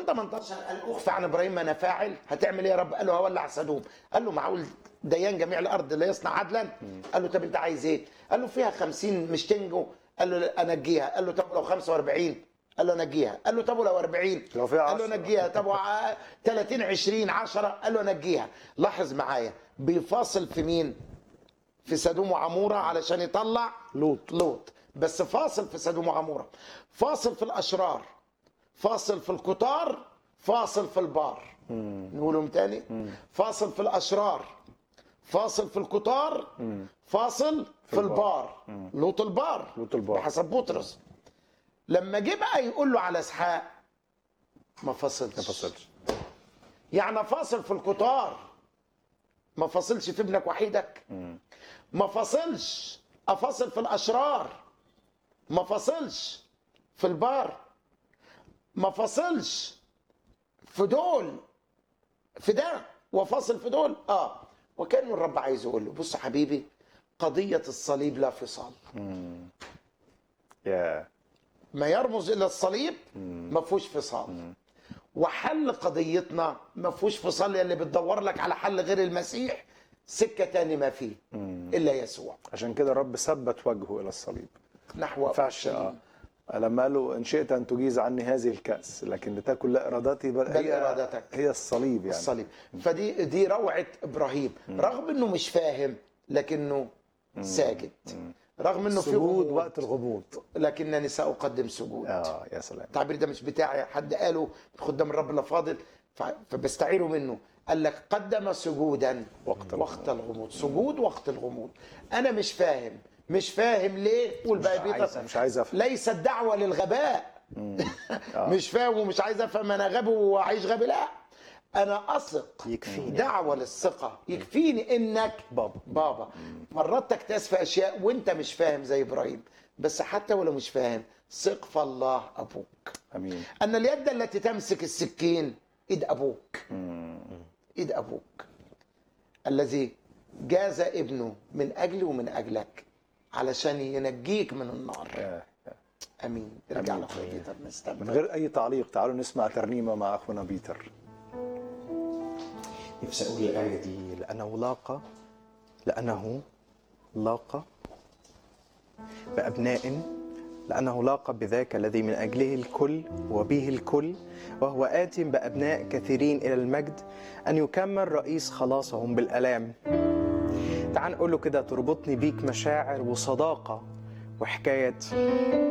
18 قال اخفى عن ابراهيم ما انا فاعل هتعمل ايه يا رب؟ قال له هولع سدوم قال له معقول ديان جميع الارض لا يصنع عدلا؟ قال له طب انت عايز ايه؟ قال له فيها 50 مش تنجو قال له لا، انجيها قال له طب لو 45 قال له نجيها قال له طب لو 40 لو فيها قال له 10. نجيها طب وع- 30 20 10 قال له نجيها لاحظ معايا بيفاصل في مين؟ في سدوم وعموره علشان يطلع لوط. لوط بس فاصل في سدوم وعموره فاصل في الاشرار فاصل في القطار فاصل في البار نقولهم تاني فاصل في الاشرار فاصل في القطار فاصل في البار لوط البار لوط البار. بحسب بطرس لما جه بقى يقول له على اسحاق ما فصلش ما فصلش يعني فاصل في القطار ما فاصلش في ابنك وحيدك ما فاصلش افاصل في الاشرار ما فاصلش في البار ما فاصلش في دول في ده وفاصل في دول اه وكان الرب عايز يقول له بص يا حبيبي قضية الصليب لا فصال يا ما يرمز الى الصليب ما فيهوش فصال وحل قضيتنا ما فيهوش فصال اللي بتدور لك على حل غير المسيح سكه تاني ما فيه الا يسوع عشان كده الرب ثبت وجهه الى الصليب نحو ما ينفعش اه لما قال له ان شئت ان تجيز عني هذه الكاس لكن لتكن لا ارادتي بل, بل هي إرادتك. هي الصليب يعني الصليب فدي دي روعه ابراهيم رغم انه مش فاهم لكنه ساجد رغم انه في سجود غموض وقت الغموض لكنني ساقدم سجود اه يا سلام التعبير ده مش بتاعي حد قاله خدام الرب الافاضل ف- فبستعيره منه قال لك قدم سجودا وقت وقت الغموض سجود وقت الغموض انا مش فاهم مش فاهم ليه قول بقى عايز- بيتر مش عايز أفهم. ليس الدعوه للغباء مش فاهم ومش عايز افهم انا غبي واعيش غبي لا انا اثق يكفيني. دعوه للثقه يكفيني انك بابا. بابا مرات تكتاز في اشياء وانت مش فاهم زي ابراهيم بس حتى ولو مش فاهم ثق في الله ابوك امين أن اليد التي تمسك السكين إيد أبوك إيد أبوك الذي جاز ابنه من أجلي ومن أجلك علشان ينجيك من النار يا- يا. أمين ارجع أمين. لأخويا بيتر من نستمتع غير اي تعليق تعالوا نسمع ترنيمه مع اخونا بيتر نفسي أقول الآية دي لأنه لاقى لأنه لاقى بأبناء لأنه لاقى بذاك الذي من أجله الكل وبه الكل وهو آت بأبناء كثيرين إلى المجد أن يكمل رئيس خلاصهم بالآلام تعال نقول له كده تربطني بيك مشاعر وصداقة وحكاية